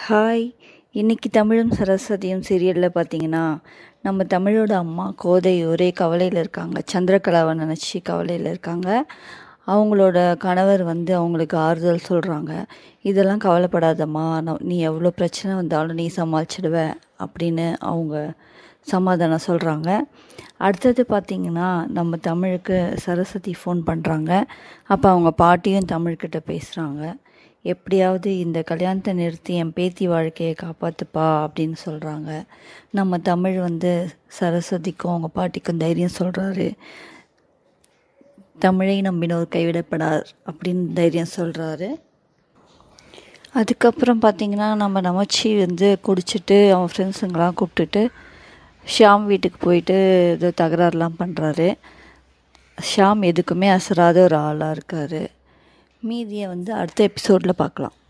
hi இன்னைக்கு தமிழும் சரஸ்வதியும் சீரியலில் பார்த்தீங்கன்னா நம்ம தமிழோட அம்மா கோதை ஒரே கவலையில் இருக்காங்க சந்திரகலாவை நினச்சி கவலையில் இருக்காங்க அவங்களோட கணவர் வந்து அவங்களுக்கு ஆறுதல் சொல்கிறாங்க இதெல்லாம் கவலைப்படாதம்மா நான் நீ எவ்வளோ பிரச்சனை வந்தாலும் நீ சமாளிச்சிடுவ அப்படின்னு அவங்க சமாதானம் சொல்கிறாங்க அடுத்தது பார்த்திங்கன்னா நம்ம தமிழுக்கு சரஸ்வதி ஃபோன் பண்ணுறாங்க அப்போ அவங்க பாட்டியும் தமிழ்கிட்ட பேசுகிறாங்க எப்படியாவது இந்த கல்யாணத்தை நிறுத்தி என் பேத்தி வாழ்க்கையை காப்பாற்றுப்பா அப்படின்னு சொல்கிறாங்க நம்ம தமிழ் வந்து சரஸ்வதிக்கும் அவங்க பாட்டிக்கும் தைரியம் சொல்கிறாரு தமிழை நம்பினோர் கைவிடப்படார் அப்படின்னு தைரியம் சொல்கிறாரு அதுக்கப்புறம் பார்த்திங்கன்னா நம்ம நமச்சி வந்து குடிச்சிட்டு அவன் ஃப்ரெண்ட்ஸுங்கெல்லாம் கூப்பிட்டுட்டு ஷியாம் வீட்டுக்கு போயிட்டு ஏதோ தகராறுலாம் பண்ணுறாரு ஷியாம் எதுக்குமே அசராத ஒரு ஆளாக இருக்கார் மீதியை வந்து அடுத்த எபிசோடில் பார்க்கலாம்